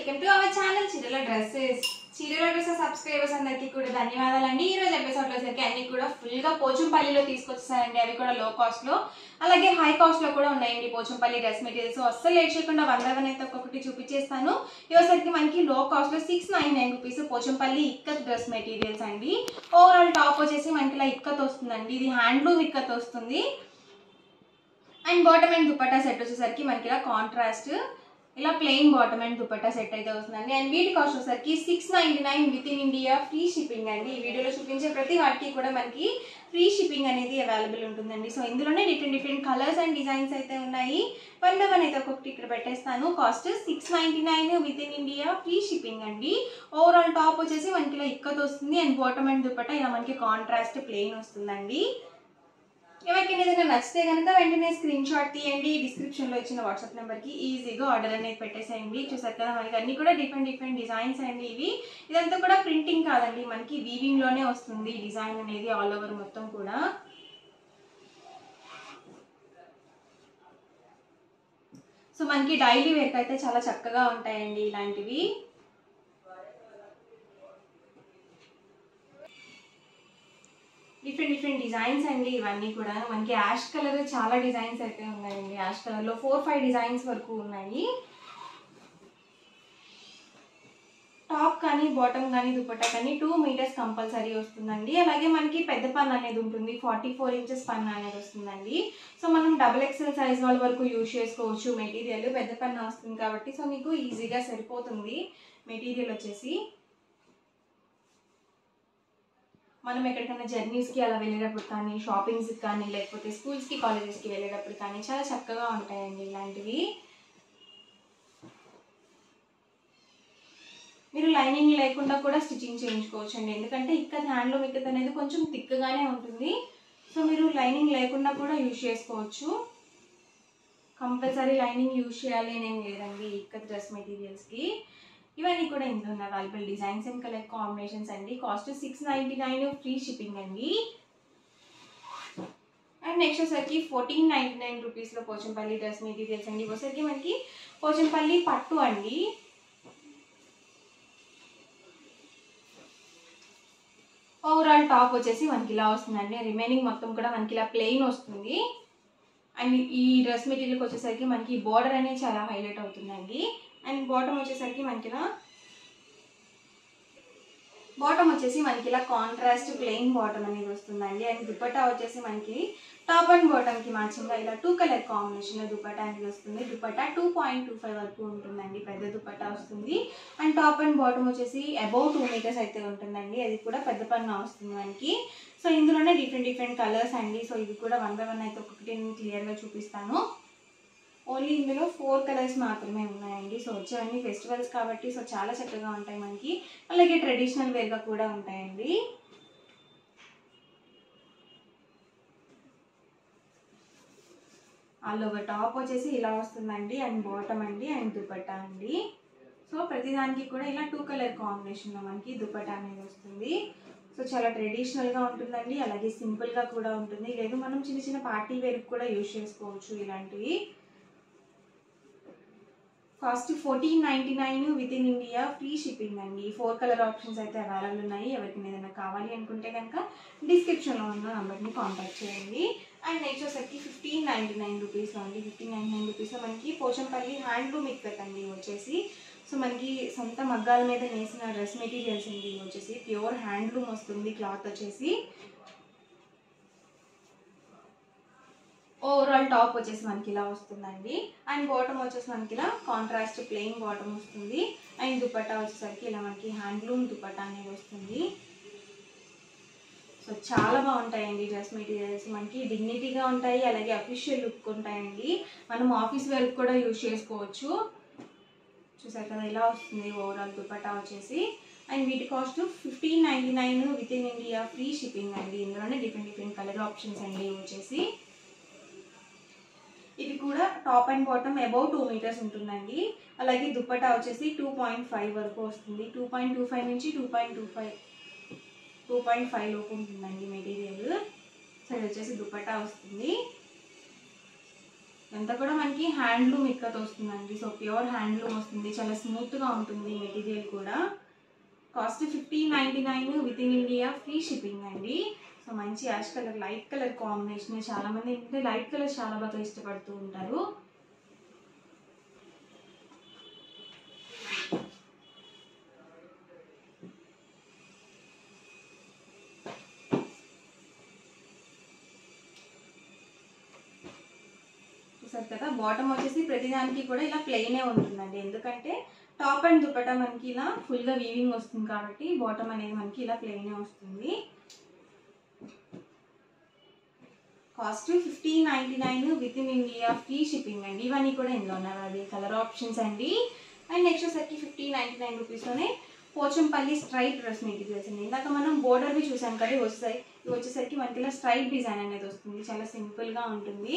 welcome to our channel చీరల dresses చీరల dresses subscribers అందరికీ కూడా ధన్యవాదాలండి ఈ రోజు ఎపిసోడ్ లో సరికి అన్ని కూడా ఫుల్ గా పోచంపల్లిలో తీసుకొచ్చేసారండి అవి కూడా లో కాస్ట్ లో అలాగే హై కాస్ట్ లో కూడా ఉన్నాయండి పోచంపల్లి డ్రెస్ మెటీరియల్స్ అస్సలు లేట్ చేయకుండా వన్ బై వన్ అయితే ఒక్కొక్కటి చూపించేస్తాను ఇవసరికి మనకి లో కాస్ట్ లో six nine nine rupees Pochampally ikat dress materials అండి ఓవరాల్ టాప్ వచ్చేసి మనకి ఇలా ఇక్కత్ వస్తుందండి ఇది హ్యాండ్లూమ్ ఇక్కత్ వస్తుంది and bottom and dupatta set వచ్చేసరికి మనకి ఇలా కాంట్రాస్ట్ ఇలా plain bottom and dupatta set అయితే వస్తుందండి అండ్ వీటి కాస్ట్ వచ్చేసరికి six ninety nine with in India free shipping అండి ఈ వీడియోలో చూపించే ప్రతి వాటికి కూడా మనకి ఫ్రీ షిప్పింగ్ అనేది అవైలబుల్ ఉంటుందండి సో ఇందులోనే different different colours and designs అయితే ఉన్నాయి వన్ బై వన్ అయితే ఒక్కొక్కటి ఇక్కడ పెట్టేస్తాను cost six ninety nine with in India free shipping అండి ఓవరాల్ టాప్ వచ్చేసి మనకి ఇలా ఇక్కత్ వస్తుంది అండ్ బాటమ్ అండ్ దుపట్టా ఇలా మనకి కాంట్రాస్ట్ ప్లెయిన్ వస్తుందండి ఎవరికైనా ఏదైనా నచ్చితే కనుక వెంటనే స్క్రీన్ షాట్ తీయండి డిస్క్రిప్షన్లో ఇచ్చిన వాట్సాప్ నెంబర్కి ఈజీగా ఆర్డర్ అనేది పెట్టేసేయండి చూసారు కదా మనకి అన్ని కూడా డిఫరెంట్ డిఫరెంట్ డిజైన్స్ అండి ఇవి ఇదంతా కూడా ప్రింటింగ్ కాదండి మనకి వీవింగ్లోనే వస్తుంది ఈ డిజైన్ అనేది ఆల్ ఓవర్ మొత్తం కూడా సో మనకి డైలీ వేర్కి అయితే చాలా చక్కగా ఉంటాయండి ఇలాంటివి డిఫరెంట్ డిఫరెంట్ డిజైన్స్ అండి ఇవన్నీ కూడా మనకి యాష్ కలర్ చాలా డిజైన్స్ అయితే ఉన్నాయండి యాష్ కలర్లో ఫోర్ ఫైవ్ డిజైన్స్ వరకు ఉన్నాయి టాప్ కానీ బాటమ్ కానీ దుపట్టా కానీ టూ మీటర్స్ కంపల్సరీ వస్తుందండి అలాగే మనకి పెద్ద పన్ను అనేది ఉంటుంది ఫార్టీ ఫోర్ ఇంచెస్ పన్ను అనేది వస్తుందండి సో మనం డబుల్ ఎక్స్ఎల్ సైజ్ వాళ్ళ వరకు యూజ్ చేసుకోవచ్చు మెటీరియల్ పెద్ద పన్ను వస్తుంది కాబట్టి సో మీకు ఈజీగా సరిపోతుంది మెటీరియల్ వచ్చేసి మనం ఎక్కడికైనా జర్నీస్కి అలా వెళ్ళేటప్పుడు కానీ షాపింగ్స్కి కానీ లేకపోతే స్కూల్స్కి కాలేజెస్కి వెళ్ళేటప్పుడు కానీ చాలా చక్కగా ఉంటాయండి ఇలాంటివి మీరు లైనింగ్ లేకుండా కూడా స్టిచ్చింగ్ చేయించుకోవచ్చు అండి ఎందుకంటే ఇక్కడ హ్యాండ్లూమ్ ఇక్కత్ అనేది కొంచెం థిక్గానే ఉంటుంది సో మీరు లైనింగ్ లేకుండా కూడా యూజ్ చేసుకోవచ్చు కంపల్సరీ లైనింగ్ యూజ్ చేయాలి అనేం లేదండి ఇక్కత్ డ్రెస్ మెటీరియల్స్కి ఇవన్నీ కూడా ఇందులో ఉన్న available designs and colour combinations అండి cost six ninety nine free shipping అండి అండ్ నెక్స్ట్ వచ్చరికి ఫోర్టీన్ నైంటీ నైన్ రూపీస్లో పోచంపల్లి డ్రెస్ మెటీరియల్స్ అండి వచ్చరికి మనకి పోచంపల్లి పట్టు అండి ఓవరాల్ టాప్ వచ్చేసి మనకి ఇలా వస్తుందండి రిమైనింగ్ మొత్తం కూడా మనకి ఇలా ప్లెయిన్ వస్తుంది అండ్ ఈ డ్రెస్ మెటీరియల్కి వచ్చేసరికి మనకి బోర్డర్ అనేది చాలా హైలైట్ అవుతుందండి అండ్ బాటమ్ వచ్చేసరికి మనకి ఇలా బాటమ్ వచ్చేసి మనకి ఇలా కాంట్రాస్ట్ ప్లెయిన్ బాటమ్ అనేది వస్తుందండి అండ్ దుపట్టా వచ్చేసి మనకి టాప్ అండ్ బాటమ్కి మ్యాచింగ్గా ఇలా టూ కలర్ కాంబినేషన్లో దుపట్టా అనేది వస్తుంది dupatta two point two five వరకు ఉంటుందండి పెద్ద దుపట్టా వస్తుంది అండ్ టాప్ అండ్ బాటమ్ వచ్చేసి అబౌవ్ టూ మీటర్స్ అయితే ఉంటుందండి అది కూడా పెద్ద పన్ను వస్తుంది మనకి సో ఇందులోనే డిఫరెంట్ డిఫరెంట్ కలర్స్ అండి సో ఇవి కూడా వన్ బై వన్ అయితే ఒక్కొక్కటి నేను క్లియర్గా చూపిస్తాను ఓన్లీ ఇందులో ఫోర్ కలర్స్ మాత్రమే ఉన్నాయండి సో వచ్చేవన్నీ ఫెస్టివల్స్ కాబట్టి సో చాలా చక్కగా ఉంటాయి మనకి అలాగే ట్రెడిషనల్ వేర్గా కూడా ఉంటాయండి ఆల్ ఓవర్ టాప్ వచ్చేసి ఇలా వస్తుందండి అండ్ బాటమ్ అండి అండ్ దుపట్టా అండి సో ప్రతిదానికి కూడా ఇలా టూ కలర్ కాంబినేషన్లో మనకి దుపట్టా అనేది వస్తుంది సో చాలా ట్రెడిషనల్గా ఉంటుందండి అలాగే సింపుల్గా కూడా ఉంటుంది లేదు మనం చిన్న చిన్న పార్టీ వేర్కి కూడా యూజ్ చేసుకోవచ్చు ఇలాంటివి cost fourteen ninety nine with in India free shipping అండి ఫోర్ కలర్ ఆప్షన్స్ అయితే అవైలబుల్ ఉన్నాయి ఎవరికి ఏదైనా కావాలి అనుకుంటే కనుక డిస్క్రిప్షన్లో ఉన్న నెంబర్ని కాంటాక్ట్ చేయండి అండ్ నెక్స్ట్ వచ్చేసరికి ఫిఫ్టీన్ నైంటీ నైన్ రూపీస్లో అండి ఫిఫ్టీన్ నైంటీ నైన్ రూపీస్లో మనకి పోచంపల్లి హ్యాండ్లూమ్ ఇక్కత్ అండి వచ్చేసి సో మనకి సొంత మగ్గాల మీద నేసిన డ్రెస్ మెటీరియల్స్ అండి ఇవి వచ్చేసి ప్యూర్ హ్యాండ్లూమ్ వస్తుంది క్లాత్ వచ్చేసి ఓవరాల్ టాప్ వచ్చేసి మనకి ఇలా వస్తుందండి అండ్ బాటమ్ వచ్చేసి మనకి ఇలా కాంట్రాస్ట్ ప్లెయిన్ బాటమ్ వస్తుంది అండ్ దుపట్టా వచ్చేసరికి ఇలా మనకి హ్యాండ్లూమ్ దుపట్టా అనేది వస్తుంది సో చాలా బాగుంటాయండి డ్రెస్ మెటీరియల్స్ మనకి డిగ్నిటీగా ఉంటాయి అలాగే అఫీషియల్ లుక్ ఉంటాయండి మనం ఆఫీస్ వేర్కి కూడా యూజ్ చేసుకోవచ్చు చూసారు కదా ఇలా వస్తుంది ఓవరాల్ దుపట్టా వచ్చేసి అండ్ వీటి cost fifteen ninety nine with in India free shipping అండి ఇందులోనే డిఫరెంట్ డిఫరెంట్ కలర్ ఆప్షన్స్ అండి ఇవి వచ్చేసి ఇది కూడా top and bottom above two metres ఉంటుందండి అలాగే దుప్పటా వచ్చేసి టూ పాయింట్ ఫైవ్ వరకు వస్తుంది టూ పాయింట్ టూ ఫైవ్ నుంచి two point two five two point five లోపు ఉంటుందండి మెటీరియల్ సో ఇది వచ్చేసి దుప్పటా వస్తుంది అంతా కూడా మనకి హ్యాండ్లూమ్ ఇక్కత్ వస్తుందండి సో ప్యూర్ హ్యాండ్లూమ్ వస్తుంది చాలా స్మూత్గా ఉంటుంది మెటీరియల్ కూడా cost fifteen ninety nine with in India free shipping అండి సో మంచి ash colour light colour combination చాలా మంది ఏంటంటే లైట్ కలర్ చాలా బాగా ఇష్టపడుతూ ఉంటారు చూసారు కదా బాటమ్ వచ్చేసి ప్రతిదానికి కూడా ఇలా ప్లెయినే ఉంటుందండి ఎందుకంటే టాప్ అండ్ దుపట్టా మనకి ఇలా ఫుల్గా వీవింగ్ వస్తుంది కాబట్టి బాటమ్ అనేది మనకి ఇలా ప్లెయినే వస్తుంది cost fifteen ninety nine with in India free shipping అండి ఇవన్నీ కూడా ఇందులో ఉన్నాయి అవి కలర్ ఆప్షన్స్ అండి అండ్ నెక్స్ట్ వచ్చేసరికి ఫిఫ్టీన్ నైంటీ నైన్ రూపీస్లోనే పోచంపల్లి స్ట్రైట్ డ్రెస్ మెటీరియల్స్ అండి ఇందాక మనం బోర్డర్వి చూసాం కదా ఇవి వస్తాయి ఇవి వచ్చేసరికి మనకి ఇలా స్ట్రైట్ డిజైన్ అనేది వస్తుంది చాలా సింపుల్గా ఉంటుంది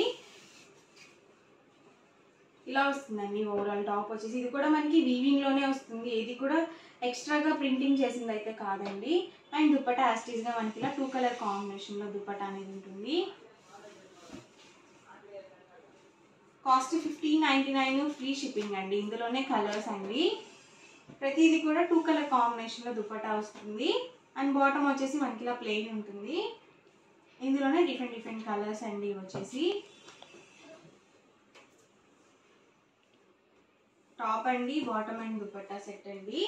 ఇలా వస్తుందండి ఓవరాల్ టాప్ వచ్చేసి ఇది కూడా మనకి వీవింగ్ లోనే వస్తుంది ఇది కూడా ఎక్స్ట్రాగా ప్రింటింగ్ చేసింది అయితే కాదండి అండ్ దుప్పటా యాస్టీస్ గా మనకి ఇలా టూ కలర్ కాంబినేషన్ లో దుప్పటా అనేది ఉంటుంది cost fifteen ninety nine free shipping అండి ఇందులోనే కలర్స్ అండి ప్రతిదీ కూడా టూ కలర్ కాంబినేషన్ లో దుప్పటా వస్తుంది అండ్ బాటమ్ వచ్చేసి మనకి ఇలా ప్లెయిన్ ఉంటుంది ఇందులోనే డిఫరెంట్ డిఫరెంట్ కలర్స్ అండి ఇవి వచ్చేసి టాప్ అండి బాటమ్ అండ్ దుపట్టా సెట్ అండి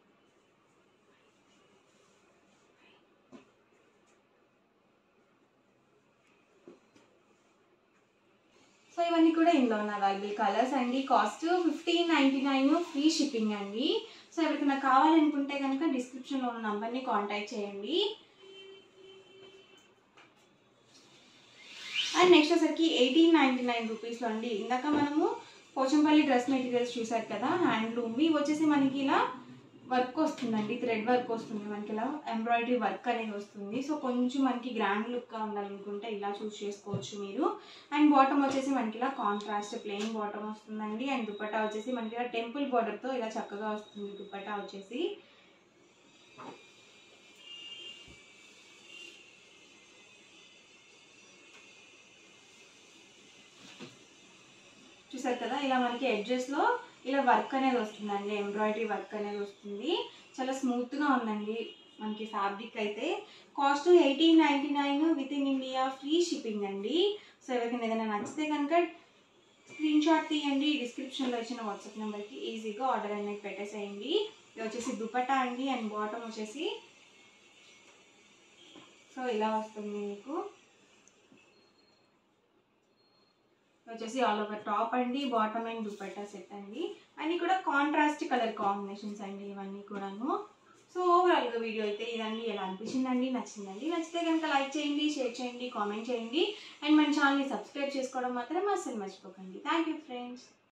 సో ఇవన్నీ కూడా ఇందులో ఉన్న అవైలబుల్ కలర్స్ అండి cost fifteen ninety nine free shipping అండి సో ఎవరికైనా కావాలనుకుంటే కనుక డిస్క్రిప్షన్లో ఉన్న నంబర్ని కాంటాక్ట్ చేయండి అండ్ నెక్స్ట్ వచ్చరికి ఎయిటీన్ నైంటీ నైన్ రూపీస్లో అండి ఇందాక మనము పోచంపల్లి డ్రెస్ మెటీరియల్స్ చూసారు కదా హ్యాండ్లూమ్వి ఇవి వచ్చేసి మనకి ఇలా వర్క్ వస్తుందండి థ్రెడ్ వర్క్ వస్తుంది మనకి ఇలా ఎంబ్రాయిడరీ వర్క్ అనేది వస్తుంది సో కొంచెం మనకి గ్రాండ్ లుక్గా ఉండాలనుకుంటే ఇలా చూస్ చేసుకోవచ్చు మీరు అండ్ బాటమ్ వచ్చేసి మనకి ఇలా కాంట్రాస్ట్ ప్లెయిన్ బాటమ్ వస్తుందండి అండ్ దుపట్టా వచ్చేసి మనకి ఇలా టెంపుల్ బార్డర్తో ఇలా చక్కగా వస్తుంది దుపట్టా వచ్చేసి చూసారు కదా ఇలా మనకి ఎడ్జెస్లో ఇలా వర్క్ అనేది వస్తుందండి ఎంబ్రాయిడరీ వర్క్ అనేది వస్తుంది చాలా స్మూత్గా ఉందండి మనకి ఫ్యాబ్రిక్ అయితే cost eighteen ninety nine with in India free shipping అండి సో ఎవరికైనా ఏదైనా నచ్చితే కనుక స్క్రీన్ షాట్ తీయండి డిస్క్రిప్షన్లో ఇచ్చిన వాట్సాప్ నెంబర్కి ఈజీగా ఆర్డర్ అనేది పెట్టేసేయండి ఇది వచ్చేసి దుపట్టా అండి అండ్ బాటమ్ వచ్చేసి సో ఇలా వస్తుంది మీకు వచ్చేసి ఆల్ ఓవర్ టాప్ అండి బాటమ్ అండ్ దుపట్టా సెట్ అండి అన్నీ కూడా కాంట్రాస్ట్ కలర్ కాంబినేషన్స్ అండి ఇవన్నీ కూడాను సో ఓవరాల్గా వీడియో అయితే ఇదండి ఎలా అనిపించిందండి నచ్చిందండి నచ్చితే కనుక లైక్ చేయండి షేర్ చేయండి కామెంట్ చేయండి అండ్ మన ఛానల్ని సబ్స్క్రైబ్ చేసుకోవడం మాత్రం అస్సలు మర్చిపోకండి థ్యాంక్ యూ ఫ్రెండ్స్